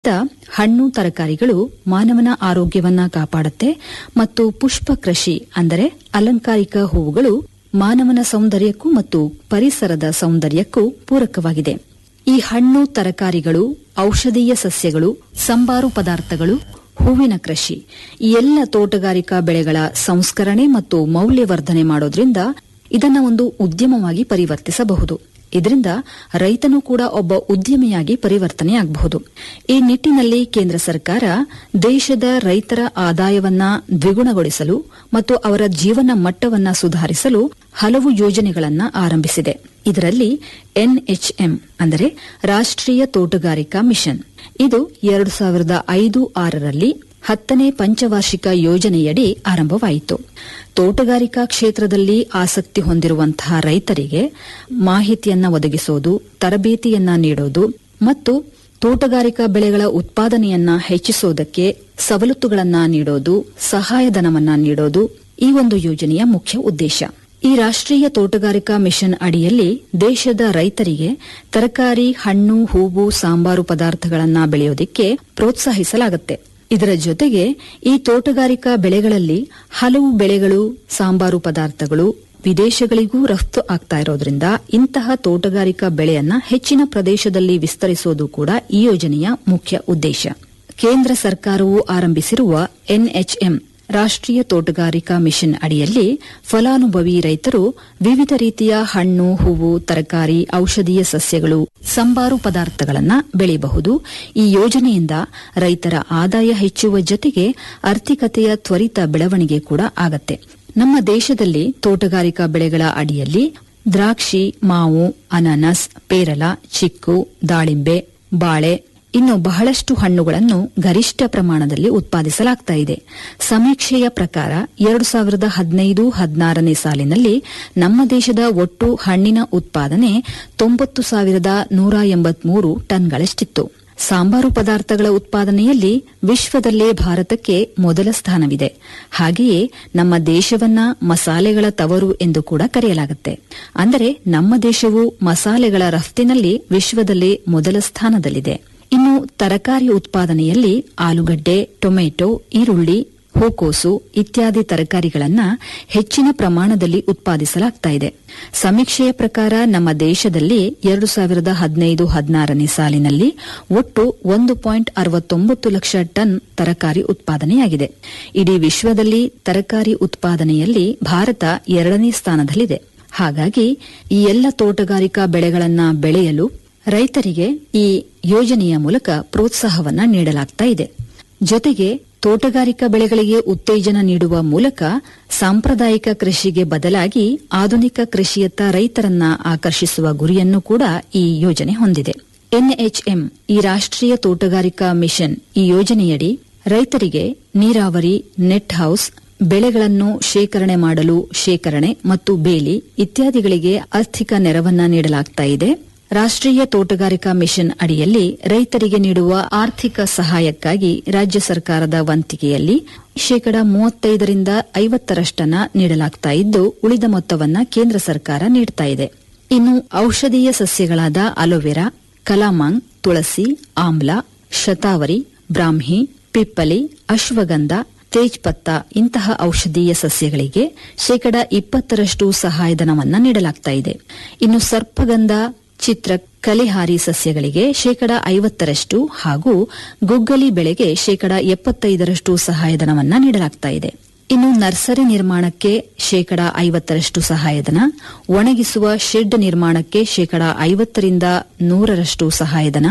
ಹಣ್ಣು ತರಕಾರಿಗಳು ಮಾನವನ ಆರೋಗ್ಯವನ್ನ ಕಾಪಾಡುತ್ತೆ ಮತ್ತು ಪುಷ್ಪ ಕೃಷಿ ಅಂದರೆ ಅಲಂಕಾರಿಕ ಹೂವುಗಳು ಮಾನವನ ಸೌಂದರ್ಯಕ್ಕೂ ಮತ್ತು ಪರಿಸರದ ಸೌಂದರ್ಯಕ್ಕೂ ಪೂರಕವಾಗಿದೆ ಈ ಹಣ್ಣು ತರಕಾರಿಗಳು ಔಷಧೀಯ ಸಸ್ಯಗಳು ಸಂಬಾರು ಪದಾರ್ಥಗಳು ಹೂವಿನ ಕೃಷಿ ಈ ಎಲ್ಲ ತೋಟಗಾರಿಕಾ ಬೆಳೆಗಳ ಸಂಸ್ಕರಣೆ ಮತ್ತು ಮೌಲ್ಯವರ್ಧನೆ ಮಾಡೋದ್ರಿಂದ ಇದನ್ನ ಒಂದು ಉದ್ಯಮವಾಗಿ ಪರಿವರ್ತಿಸಬಹುದು ಇದರಿಂದ ರೈತನು ಕೂಡ ಒಬ್ಬ ಉದ್ಯಮಿಯಾಗಿ ಪರಿವರ್ತನೆಯಾಗಬಹುದು ಈ ನಿಟ್ಟಿನಲ್ಲಿ ಕೇಂದ್ರ ಸರ್ಕಾರ ದೇಶದ ರೈತರ ಆದಾಯವನ್ನ ದ್ವಿಗುಣಗೊಳಿಸಲು ಮತ್ತು ಅವರ ಜೀವನ ಮಟ್ಟವನ್ನ ಸುಧಾರಿಸಲು ಹಲವು ಯೋಜನೆಗಳನ್ನ ಆರಂಭಿಸಿದೆ ಇದರಲ್ಲಿ ಎನ್ಎಚ್ಎಂ ಅಂದರೆ ರಾಷ್ಟ್ರೀಯ ತೋಟಗಾರಿಕಾ ಮಿಷನ್ ಇದು ಎರಡು ಸಾವಿರದ ಐದು ಆರರಲ್ಲಿ ಹತ್ತನೇ ಪಂಚವಾರ್ಷಿಕ ಯೋಜನೆಯಡಿ ಆರಂಭವಾಯಿತು ತೋಟಗಾರಿಕಾ ಕ್ಷೇತ್ರದಲ್ಲಿ ಆಸಕ್ತಿ ಹೊಂದಿರುವಂತಹ ರೈತರಿಗೆ ಮಾಹಿತಿಯನ್ನ ಒದಗಿಸೋದು ತರಬೇತಿಯನ್ನ ನೀಡೋದು ಮತ್ತು ತೋಟಗಾರಿಕಾ ಬೆಳೆಗಳ ಉತ್ಪಾದನೆಯನ್ನ ಹೆಚ್ಚಿಸೋದಕ್ಕೆ ಸವಲತ್ತುಗಳನ್ನ ನೀಡೋದು ಸಹಾಯಧನವನ್ನ ನೀಡೋದು ಈ ಒಂದು ಯೋಜನೆಯ ಮುಖ್ಯ ಉದ್ದೇಶ ಈ ರಾಷ್ಟ್ರೀಯ ತೋಟಗಾರಿಕಾ ಮಿಷನ್ ಅಡಿಯಲ್ಲಿ ದೇಶದ ರೈತರಿಗೆ ತರಕಾರಿ ಹಣ್ಣು ಹೂವು ಸಾಂಬಾರು ಪದಾರ್ಥಗಳನ್ನ ಬೆಳೆಯೋದಕ್ಕೆ ಪ್ರೋತ್ಸಾಹಿಸಲಾಗುತ್ತೆ ಇದರ ಜೊತೆಗೆ ಈ ತೋಟಗಾರಿಕಾ ಬೆಳೆಗಳಲ್ಲಿ ಹಲವು ಬೆಳೆಗಳು ಸಾಂಬಾರು ಪದಾರ್ಥಗಳು ವಿದೇಶಗಳಿಗೂ ರಫ್ತು ಆಗ್ತಾ ಇರೋದ್ರಿಂದ ಇಂತಹ ತೋಟಗಾರಿಕಾ ಬೆಳೆಯನ್ನ ಹೆಚ್ಚಿನ ಪ್ರದೇಶದಲ್ಲಿ ವಿಸ್ತರಿಸೋದು ಕೂಡ ಈ ಯೋಜನೆಯ ಮುಖ್ಯ ಉದ್ದೇಶ ಕೇಂದ್ರ ಸರ್ಕಾರವು ಆರಂಭಿಸಿರುವ ಎನ್ಎಚ್ಎಂ ರಾಷ್ಟ್ರೀಯ ತೋಟಗಾರಿಕಾ ಮಿಷನ್ ಅಡಿಯಲ್ಲಿ ಫಲಾನುಭವಿ ರೈತರು ವಿವಿಧ ರೀತಿಯ ಹಣ್ಣು ಹೂವು ತರಕಾರಿ ಔಷಧೀಯ ಸಸ್ಯಗಳು ಸಂಬಾರು ಪದಾರ್ಥಗಳನ್ನು ಬೆಳೆಯಬಹುದು ಈ ಯೋಜನೆಯಿಂದ ರೈತರ ಆದಾಯ ಹೆಚ್ಚುವ ಜೊತೆಗೆ ಆರ್ಥಿಕತೆಯ ತ್ವರಿತ ಬೆಳವಣಿಗೆ ಕೂಡ ಆಗತ್ತೆ ನಮ್ಮ ದೇಶದಲ್ಲಿ ತೋಟಗಾರಿಕಾ ಬೆಳೆಗಳ ಅಡಿಯಲ್ಲಿ ದ್ರಾಕ್ಷಿ ಮಾವು ಅನಾನಸ್ ಪೇರಲ ಚಿಕ್ಕು ದಾಳಿಂಬೆ ಬಾಳೆ ಇನ್ನು ಬಹಳಷ್ಟು ಹಣ್ಣುಗಳನ್ನು ಗರಿಷ್ಠ ಪ್ರಮಾಣದಲ್ಲಿ ಉತ್ಪಾದಿಸಲಾಗ್ತಾ ಇದೆ ಸಮೀಕ್ಷೆಯ ಪ್ರಕಾರ ಎರಡು ಸಾವಿರದ ಹದಿನೈದು ಹದಿನಾರನೇ ಸಾಲಿನಲ್ಲಿ ನಮ್ಮ ದೇಶದ ಒಟ್ಟು ಹಣ್ಣಿನ ಉತ್ಪಾದನೆ ತೊಂಬತ್ತು ಸಾವಿರದ ನೂರ ಎಂಬತ್ಮೂರು ಟನ್ಗಳಷ್ಟಿತ್ತು ಸಾಂಬಾರು ಪದಾರ್ಥಗಳ ಉತ್ಪಾದನೆಯಲ್ಲಿ ವಿಶ್ವದಲ್ಲೇ ಭಾರತಕ್ಕೆ ಮೊದಲ ಸ್ಥಾನವಿದೆ ಹಾಗೆಯೇ ನಮ್ಮ ದೇಶವನ್ನ ಮಸಾಲೆಗಳ ತವರು ಎಂದು ಕೂಡ ಕರೆಯಲಾಗುತ್ತೆ ಅಂದರೆ ನಮ್ಮ ದೇಶವು ಮಸಾಲೆಗಳ ರಫ್ತಿನಲ್ಲಿ ವಿಶ್ವದಲ್ಲೇ ಮೊದಲ ಸ್ಥಾನದಲ್ಲಿದೆ ಇನ್ನು ತರಕಾರಿ ಉತ್ಪಾದನೆಯಲ್ಲಿ ಆಲೂಗಡ್ಡೆ ಟೊಮೆಟೊ ಈರುಳ್ಳಿ ಹೂಕೋಸು ಇತ್ಯಾದಿ ತರಕಾರಿಗಳನ್ನು ಹೆಚ್ಚಿನ ಪ್ರಮಾಣದಲ್ಲಿ ಉತ್ಪಾದಿಸಲಾಗ್ತಾ ಇದೆ ಸಮೀಕ್ಷೆಯ ಪ್ರಕಾರ ನಮ್ಮ ದೇಶದಲ್ಲಿ ಎರಡು ಸಾವಿರದ ಹದಿನೈದು ಹದಿನಾರನೇ ಸಾಲಿನಲ್ಲಿ ಒಟ್ಟು ಒಂದು ಪಾಯಿಂಟ್ ಅರವತ್ತೊಂಬತ್ತು ಲಕ್ಷ ಟನ್ ತರಕಾರಿ ಉತ್ಪಾದನೆಯಾಗಿದೆ ಇಡೀ ವಿಶ್ವದಲ್ಲಿ ತರಕಾರಿ ಉತ್ಪಾದನೆಯಲ್ಲಿ ಭಾರತ ಎರಡನೇ ಸ್ಥಾನದಲ್ಲಿದೆ ಹಾಗಾಗಿ ಈ ಎಲ್ಲ ತೋಟಗಾರಿಕಾ ಬೆಳೆಗಳನ್ನ ಬೆಳೆಯಲು ರೈತರಿಗೆ ಈ ಯೋಜನೆಯ ಮೂಲಕ ಪ್ರೋತ್ಸಾಹವನ್ನ ನೀಡಲಾಗ್ತಾ ಇದೆ ಜೊತೆಗೆ ತೋಟಗಾರಿಕಾ ಬೆಳೆಗಳಿಗೆ ಉತ್ತೇಜನ ನೀಡುವ ಮೂಲಕ ಸಾಂಪ್ರದಾಯಿಕ ಕೃಷಿಗೆ ಬದಲಾಗಿ ಆಧುನಿಕ ಕೃಷಿಯತ್ತ ರೈತರನ್ನ ಆಕರ್ಷಿಸುವ ಗುರಿಯನ್ನು ಕೂಡ ಈ ಯೋಜನೆ ಹೊಂದಿದೆ ಎನ್ಎಚ್ಎಂ ಈ ರಾಷ್ಟ್ರೀಯ ತೋಟಗಾರಿಕಾ ಮಿಷನ್ ಈ ಯೋಜನೆಯಡಿ ರೈತರಿಗೆ ನೀರಾವರಿ ನೆಟ್ ಹೌಸ್ ಬೆಳೆಗಳನ್ನು ಶೇಖರಣೆ ಮಾಡಲು ಶೇಖರಣೆ ಮತ್ತು ಬೇಲಿ ಇತ್ಯಾದಿಗಳಿಗೆ ಆರ್ಥಿಕ ನೆರವನ್ನ ನೀಡಲಾಗ್ತಾ ಇದೆ ರಾಷ್ಟ್ರೀಯ ತೋಟಗಾರಿಕಾ ಮಿಷನ್ ಅಡಿಯಲ್ಲಿ ರೈತರಿಗೆ ನೀಡುವ ಆರ್ಥಿಕ ಸಹಾಯಕ್ಕಾಗಿ ರಾಜ್ಯ ಸರ್ಕಾರದ ವಂತಿಗೆಯಲ್ಲಿ ಶೇಕಡ ಮೂವತ್ತೈದರಿಂದ ಐವತ್ತರಷ್ಟನ್ನ ನೀಡಲಾಗ್ತಾ ಇದ್ದು ಉಳಿದ ಮೊತ್ತವನ್ನ ಕೇಂದ್ರ ಸರ್ಕಾರ ನೀಡ್ತಾ ಇದೆ ಇನ್ನು ಔಷಧೀಯ ಸಸ್ಯಗಳಾದ ಅಲೋವೆರಾ ಕಲಾಮಾಂಗ್ ತುಳಸಿ ಆಮ್ಲ ಶತಾವರಿ ಬ್ರಾಹ್ಮಿ ಪಿಪ್ಪಲಿ ಅಶ್ವಗಂಧ ತೇಜ್ಪತ್ತ ಇಂತಹ ಔಷಧೀಯ ಸಸ್ಯಗಳಿಗೆ ಶೇಕಡ ಇಪ್ಪತ್ತರಷ್ಟು ಸಹಾಯಧನವನ್ನ ನೀಡಲಾಗ್ತಾ ಇದೆ ಇನ್ನು ಸರ್ಪಗಂಧ ಚಿತ್ರ ಕಲೆಹಾರಿ ಸಸ್ಯಗಳಿಗೆ ಶೇಕಡ ಐವತ್ತರಷ್ಟು ಹಾಗೂ ಗುಗ್ಗಲಿ ಬೆಳೆಗೆ ಶೇಕಡ ಎಪ್ಪತ್ತೈದರಷ್ಟು ಸಹಾಯಧನವನ್ನ ನೀಡಲಾಗ್ತಾ ಇದೆ ಇನ್ನು ನರ್ಸರಿ ನಿರ್ಮಾಣಕ್ಕೆ ಶೇಕಡ ಐವತ್ತರಷ್ಟು ಸಹಾಯಧನ ಒಣಗಿಸುವ ಶೆಡ್ ನಿರ್ಮಾಣಕ್ಕೆ ಶೇಕಡ ಐವತ್ತರಿಂದ ನೂರರಷ್ಟು ಸಹಾಯಧನ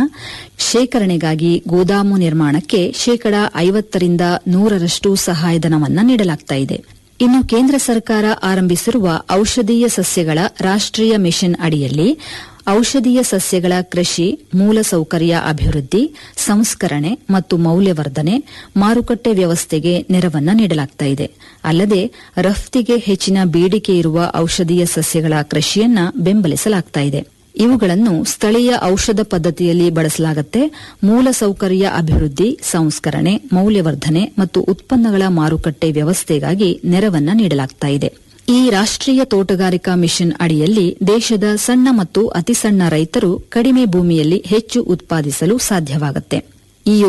ಶೇಖರಣೆಗಾಗಿ ಗೋದಾಮು ನಿರ್ಮಾಣಕ್ಕೆ ಶೇಕಡ ಐವತ್ತರಿಂದ ನೂರರಷ್ಟು ಸಹಾಯಧನವನ್ನ ನೀಡಲಾಗ್ತಾ ಇದೆ ಇನ್ನು ಕೇಂದ್ರ ಸರ್ಕಾರ ಆರಂಭಿಸಿರುವ ಔಷಧೀಯ ಸಸ್ಯಗಳ ರಾಷ್ಟ್ರೀಯ ಮಿಷನ್ ಅಡಿಯಲ್ಲಿ ಔಷಧೀಯ ಸಸ್ಯಗಳ ಕೃಷಿ ಮೂಲಸೌಕರ್ಯ ಅಭಿವೃದ್ಧಿ ಸಂಸ್ಕರಣೆ ಮತ್ತು ಮೌಲ್ಯವರ್ಧನೆ ಮಾರುಕಟ್ಟೆ ವ್ಯವಸ್ಥೆಗೆ ನೆರವನ್ನ ನೀಡಲಾಗ್ತಾ ಇದೆ ಅಲ್ಲದೆ ರಫ್ತಿಗೆ ಹೆಚ್ಚಿನ ಬೇಡಿಕೆ ಇರುವ ಔಷಧೀಯ ಸಸ್ಯಗಳ ಕೃಷಿಯನ್ನ ಬೆಂಬಲಿಸಲಾಗ್ತಾ ಇದೆ ಇವುಗಳನ್ನು ಸ್ಥಳೀಯ ಔಷಧ ಪದ್ಧತಿಯಲ್ಲಿ ಬಳಸಲಾಗುತ್ತೆ ಮೂಲಸೌಕರ್ಯ ಅಭಿವೃದ್ಧಿ ಸಂಸ್ಕರಣೆ ಮೌಲ್ಯವರ್ಧನೆ ಮತ್ತು ಉತ್ಪನ್ನಗಳ ಮಾರುಕಟ್ಟೆ ವ್ಯವಸ್ಥೆಗಾಗಿ ನೆರವನ್ನ ನೀಡಲಾಗ್ತಾ ಇದೆ ಈ ರಾಷ್ಟ್ರೀಯ ತೋಟಗಾರಿಕಾ ಮಿಷನ್ ಅಡಿಯಲ್ಲಿ ದೇಶದ ಸಣ್ಣ ಮತ್ತು ಅತಿಸಣ್ಣ ರೈತರು ಕಡಿಮೆ ಭೂಮಿಯಲ್ಲಿ ಹೆಚ್ಚು ಉತ್ಪಾದಿಸಲು ಸಾಧ್ಯವಾಗುತ್ತೆ